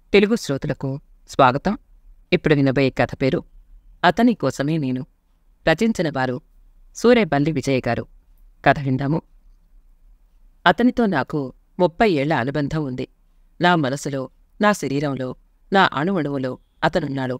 తెలుగు శ్రోతలకు స్వాగతం ఇప్పుడు వినబోయే కథ పేరు అతని కోసమే నేను రచించిన వారు సూర్యబల్లి విజయ్ గారు కథ విందాము అతనితో నాకు ముప్పై ఏళ్ల అనుబంధం ఉంది నా మనసులో నా శరీరంలో నా అణువణువులో అతనున్నాడు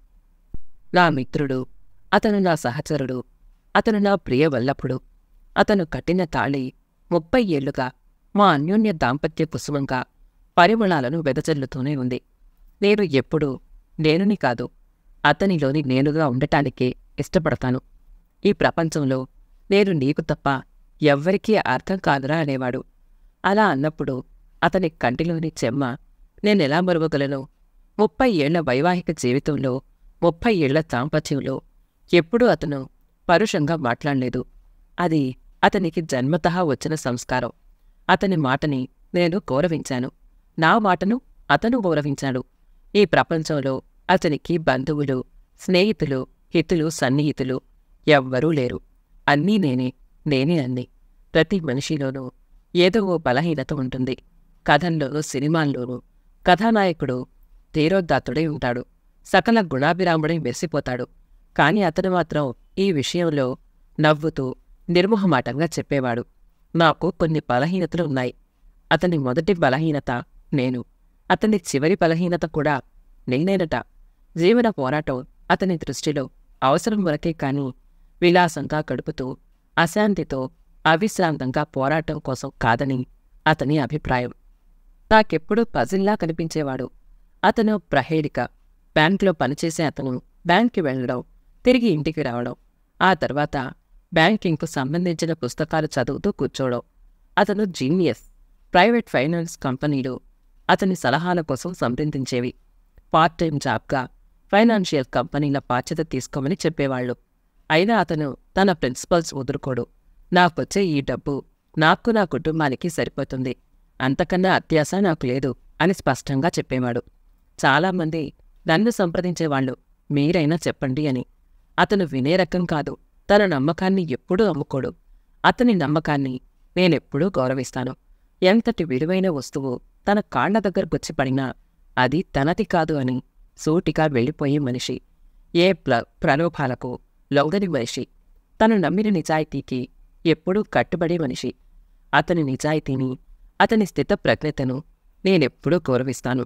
నా మిత్రుడు అతను నా సహచరుడు అతను నా ప్రియ వల్లభుడు అతను కట్టిన తాళి ముప్పై ఏళ్లుగా మా అన్యోన్య దాంపత్య కుసుమంగా పరిమళాలను వెదజల్లుతూనే ఉంది నేను ఎప్పుడూ నేనుని కాదు అతనిలోని నేనుగా ఉండటానికే ఇష్టపడతాను ఈ ప్రపంచంలో నేను నీకు తప్ప ఎవ్వరికీ అర్థం కాదురా అనేవాడు అలా అన్నప్పుడు అతని కంటిలోని చెమ్మ నేనెలా మరువగలను ముప్పై ఏళ్ల వైవాహిక జీవితంలో ముప్పై ఏళ్ల దాంపత్యంలో ఎప్పుడూ అతను పరుషంగా మాట్లాడలేదు అది అతనికి జన్మతహా వచ్చిన సంస్కారం అతని మాటని నేను గౌరవించాను నా మాటను అతను గౌరవించాడు ఈ ప్రపంచంలో అతనికి బంధువులు స్నేహితులు హితులు సన్నిహితులు ఎవ్వరూ లేరు అన్నీ నేనే నేనే అన్ని ప్రతి మనిషిలోనూ ఏదో ఓ బలహీనత ఉంటుంది కథల్లోనూ సినిమాల్లోనూ కథానాయకుడు తీరోద్దాత్తుడై ఉంటాడు సకల గుణాభిరాముడై మెరిసిపోతాడు కాని అతను మాత్రం ఈ విషయంలో నవ్వుతూ నిర్మోహమాటంగా చెప్పేవాడు నాకు కొన్ని బలహీనతలు ఉన్నాయి అతని మొదటి బలహీనత నేను అతని చివరి బలహీనత కూడా నేనేనట జీవన పోరాటం అతని దృష్టిలో అవసరం వరకే కాని విలాసంగా గడుపుతూ అశాంతితో అవిశ్రాంతంగా పోరాటం కోసం కాదని అతని అభిప్రాయం నాకెప్పుడూ పజిల్లా కనిపించేవాడు అతను ప్రహేళిక బ్యాంకులో పనిచేసే అతను బ్యాంక్కి వెళ్ళడం తిరిగి ఇంటికి రావడం ఆ తర్వాత బ్యాంకింగ్కు సంబంధించిన పుస్తకాలు చదువుతూ కూర్చోవడం అతను జీనియస్ ప్రైవేట్ ఫైనాన్స్ కంపెనీలు అతని సలహాల కోసం సంప్రదించేవి పార్ట్ టైం జాబ్గా ఫైనాన్షియల్ కంపెనీల బాధ్యత తీసుకోమని చెప్పేవాళ్ళు అయినా అతను తన ప్రిన్సిపల్స్ వదులుకోడు నాకొచ్చే ఈ డబ్బు నాకు నా కుటుంబానికి సరిపోతుంది అంతకన్నా అత్యాస నాకు లేదు అని స్పష్టంగా చెప్పేవాడు చాలామంది నన్ను సంప్రదించేవాళ్ళు మీరైనా చెప్పండి అని అతను వినే రకం కాదు తన నమ్మకాన్ని ఎప్పుడూ అమ్ముకోడు అతని నమ్మకాన్ని నేనెప్పుడూ గౌరవిస్తాను ఎంతటి విలువైన వస్తువు తన కాళ్ల దగ్గరకొచ్చి పడినా అది తనది కాదు అని సూటిగా వెళ్ళిపోయే మనిషి ఏ ప్ర ప్రలోభాలకు లొంగని మనిషి తను నమ్మిన నిజాయితీకి ఎప్పుడూ కట్టుబడే మనిషి అతని నిజాయితీని అతని స్థితప్రజ్ఞతను నేనెప్పుడూ గౌరవిస్తాను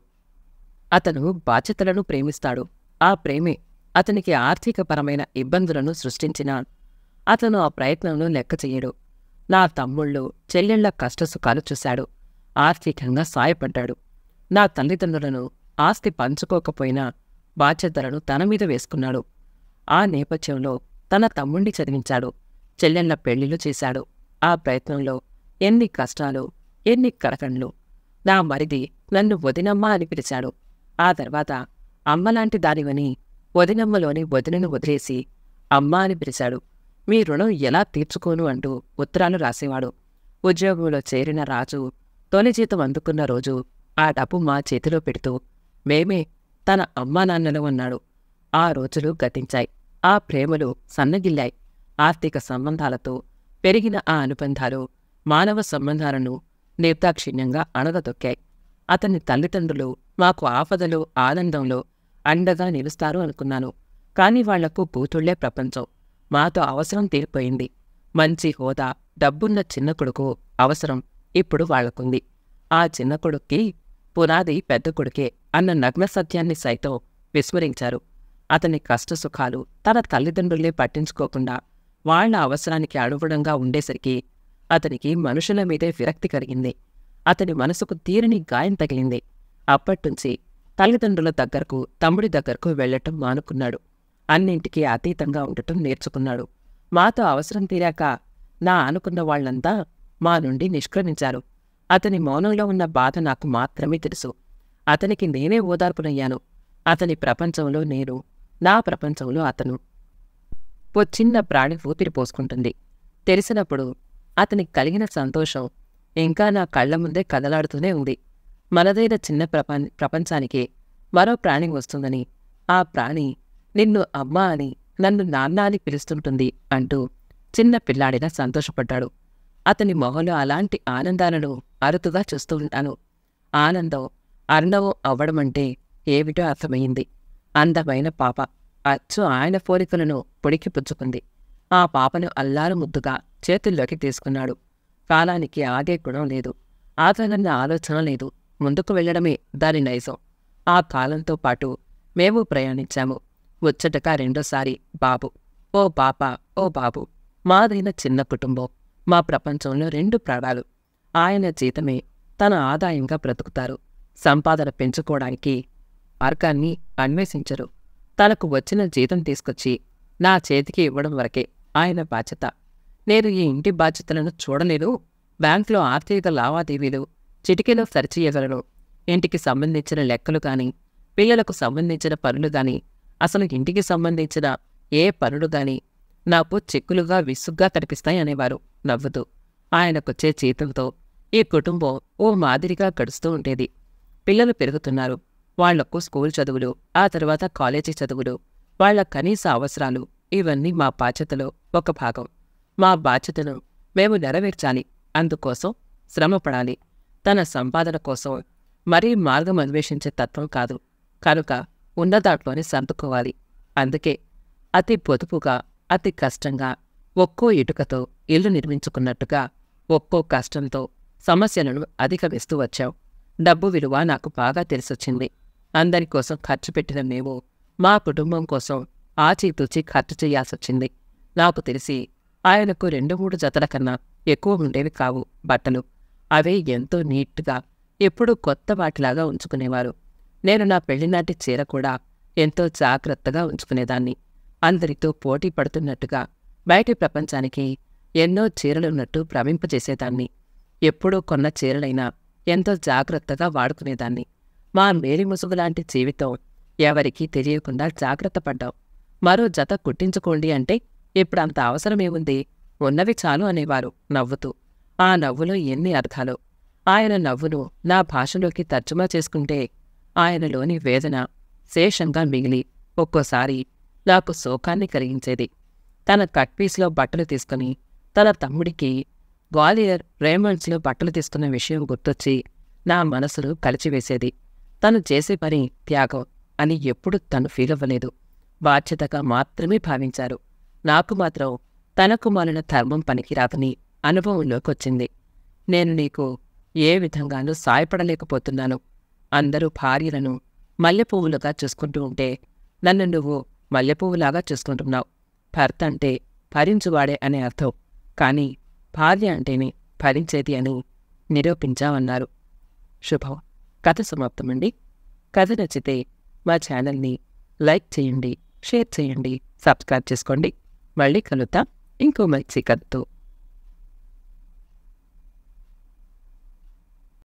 అతను బాధ్యతలను ప్రేమిస్తాడు ఆ ప్రేమే అతనికి ఆర్థికపరమైన ఇబ్బందులను సృష్టించినా అతను ఆ ప్రయత్నంలో లెక్క చెయ్యడు నా తమ్ముళ్ళు చెల్లెళ్ల కష్టసుఖాలు చూశాడు ఆర్థికంగా సాయపడ్డాడు నా తల్లిదండ్రులను ఆస్తి పంచుకోకపోయినా బాధ్యతలను తన మీద వేసుకున్నాడు ఆ నేపథ్యంలో తన తమ్ముణ్ణి చదివించాడు చెల్లెళ్ల పెళ్లిళ్ళు చేశాడు ఆ ప్రయత్నంలో ఎన్ని కష్టాలు ఎన్ని కడకండ్లు నా మరిది నన్ను వదినమ్మ అని పిలిచాడు ఆ తర్వాత అమ్మలాంటి దానివని వదినమ్మలోని వదినను వదిలేసి అమ్మ అని పిలిచాడు మీ రుణం ఎలా తీర్చుకోను అంటూ ఉత్తరాలు రాసేవాడు ఉద్యోగంలో చేరిన రాజు తొలి జీతం అందుకున్న రోజు ఆ డబ్బు మా చేతిలో పెడుతూ మేమే తన అమ్మా నాన్నలు అన్నాడు ఆ రోజులు గతించాయి ఆ ప్రేమలు సన్నగిల్లాయి ఆర్థిక సంబంధాలతో పెరిగిన ఆ అనుబంధాలు మానవ సంబంధాలను నిర్దాక్షిణ్యంగా అణగదొక్కాయి అతని తల్లిదండ్రులు మాకు ఆపదలో ఆనందంలో అండగా నిలుస్తారు అనుకున్నాను కాని వాళ్లకు కూతుళ్లే ప్రపంచం మాతో అవసరం తీరిపోయింది మంచి హోదా డబ్బున్న చిన్న కొడుకు అవసరం ఇప్పుడు వాళ్లకుంది ఆ చిన్న కొడుక్కి పునాది పెద్ద కొడుకే అన్న నగ్న సత్యాన్ని సైతం విస్మరించారు అతని కష్టసుఖాలు తన తల్లిదండ్రులే పట్టించుకోకుండా వాళ్ల అవసరానికి అనుగుణంగా ఉండేసరికి అతనికి మనుషుల మీదే విరక్తి కలిగింది అతని మనసుకు తీరని గాయం తగిలింది అప్పట్నుంచి తల్లిదండ్రుల దగ్గరకు తమ్ముడి దగ్గరకు వెళ్లటం మానుకున్నాడు అన్నింటికీ అతీతంగా ఉండటం నేర్చుకున్నాడు మాతో అవసరం తీరాక నా అనుకున్న వాళ్లంతా మా నుండి నిష్క్రమించారు అతని మౌనంలో ఉన్న బాధ నాకు మాత్రమే తెలుసు అతనికి నేనే ఓదార్పునయ్యాను అతని ప్రపంచంలో నేను నా ప్రపంచంలో అతను ఓ చిన్న ప్రాణి ఊపిరి పోసుకుంటుంది తెలిసినప్పుడు అతనికి కలిగిన సంతోషం ఇంకా నా కళ్ల ముందే కదలాడుతూనే ఉంది మనదైన చిన్న ప్రపం ప్రపంచానికి మరో ప్రాణి వస్తుందని ఆ ప్రాణి నిన్ను అమ్మా అని నన్ను నాన్న అని పిలుస్తుంటుంది అంటూ చిన్న పిల్లాడిలా సంతోషపడ్డాడు అతని మొహంలో అలాంటి ఆనందాలను అరుతుగా చూస్తూ ఉంటాను ఆనందం అర్ణవం అవ్వడమంటే ఏమిటో అర్థమైంది అందమైన పాప అచ్చు ఆయన పోలికలను పొడికి పుచ్చుకుంది ఆ పాపను అల్లారు ముద్దుగా చేతుల్లోకి తీసుకున్నాడు కాలానికి ఆగే గుణం లేదు ఆదరణ ఆలోచన లేదు ముందుకు వెళ్ళడమే దాని నైజం ఆ కాలంతో పాటు మేము ప్రయాణించాము ముచ్చటగా రెండోసారి బాబు ఓ పాప ఓ బాబు మాదైన చిన్న కుటుంబం మా ప్రపంచంలో రెండు ప్రాణాలు ఆయన జీతమే తన ఆదాయంగా బ్రతుకుతారు సంపాదన పెంచుకోవడానికి మార్గాన్ని అన్వేషించరు తనకు వచ్చిన జీతం తీసుకొచ్చి నా చేతికి ఇవ్వడం వరకే ఆయన బాధ్యత నేను ఈ ఇంటి బాధ్యతలను చూడలేను బ్యాంకులో ఆర్థిక లావాదేవీలు చిటికెలో సరిచేయగలను ఇంటికి సంబంధించిన లెక్కలు గాని పిల్లలకు సంబంధించిన పనులు గాని అసలు ఇంటికి సంబంధించిన ఏ పనులు గాని నాకు చెక్కులుగా విసుగ్గా కనిపిస్తాయి అనేవారు నవ్వుతూ ఆయనకొచ్చే జీతంతో ఈ కుటుంబం ఓ మాదిరిగా గడుస్తూ ఉండేది పిల్లలు పెరుగుతున్నారు వాళ్లకు స్కూల్ చదువులు ఆ తర్వాత కాలేజీ చదువులు వాళ్ళ కనీస అవసరాలు ఇవన్నీ మా బాధ్యతలో ఒక భాగం మా బాధ్యతను మేము నెరవేర్చాలి అందుకోసం శ్రమపడాలి తన సంపాదన కోసం మరీ మార్గం అన్వేషించే తత్వం కాదు కనుక ఉన్న దాంట్లోనే సర్దుకోవాలి అందుకే అతి పొదుపుగా అతి కష్టంగా ఒక్కో ఇటుకతో ఇల్లు నిర్మించుకున్నట్టుగా ఒక్కో కష్టంతో సమస్యలను అధిగమిస్తూ వచ్చాం డబ్బు విలువ నాకు బాగా తెలిసొచ్చింది అందరి కోసం ఖర్చు పెట్టిన మేము మా కుటుంబం కోసం ఆచితూచి ఖర్చు చేయాల్సొచ్చింది నాకు తెలిసి ఆయనకు రెండు మూడు జతల కన్నా ఎక్కువ ఉండేవి కావు బట్టలు అవే ఎంతో నీట్గా ఎప్పుడూ కొత్త వాటిలాగా ఉంచుకునేవారు నేను నా పెళ్లినాటి చీర కూడా ఎంతో జాగ్రత్తగా ఉంచుకునేదాన్ని అందరితో పోటీ పడుతున్నట్టుగా బయటి ప్రపంచానికి ఎన్నో చీరలున్నట్టు భ్రమింపజేసేదాన్ని ఎప్పుడూ కొన్న చీరలైనా ఎంతో జాగ్రత్తగా వాడుకునేదాన్ని మా మేలి ముసుగు లాంటి జీవితం ఎవరికీ తెలియకుండా జాగ్రత్త పడ్డాం మరో జత కుట్టించుకోండి అంటే ఇప్పుడు అంత అవసరమేముంది ఉన్నవి చాలు అనేవారు నవ్వుతూ ఆ నవ్వులో ఎన్ని అర్థాలు ఆయన నవ్వును నా భాషలోకి తర్జుమా చేసుకుంటే ఆయనలోని వేదన శేషంగా మిగిలి ఒక్కోసారి నాకు శోకాన్ని కలిగించేది తన కట్ పీస్లో బట్టలు తీసుకుని తన తమ్ముడికి గ్వాలియర్ రేమండ్స్లో బట్టలు తీసుకున్న విషయం గుర్తొచ్చి నా మనసును కలిచివేసేది తను చేసే పని త్యాగం అని ఎప్పుడు తను ఫీల్ అవ్వలేదు బాధ్యతగా మాత్రమే భావించారు నాకు మాత్రం తనకు మాలిన ధర్మం పనికిరాదని అనుభవంలోకొచ్చింది నేను నీకు ఏ విధంగానూ సాయపడలేకపోతున్నాను అందరూ భార్యలను మల్లెపువ్వులుగా చూసుకుంటూ ఉంటే నన్ను నువ్వు మల్లెపువ్వులాగా చూసుకుంటున్నావు భర్త అంటే భరించువాడే అనే అర్థం కానీ భార్య అంటేనే భరించేది అని నిరూపించామన్నారు శుభం కథ సమాప్తమండి కథ నచ్చితే మా ఛానల్ని లైక్ చేయండి షేర్ చేయండి సబ్స్క్రైబ్ చేసుకోండి మళ్ళీ కలుద్దాం ఇంకో మంచి కథతో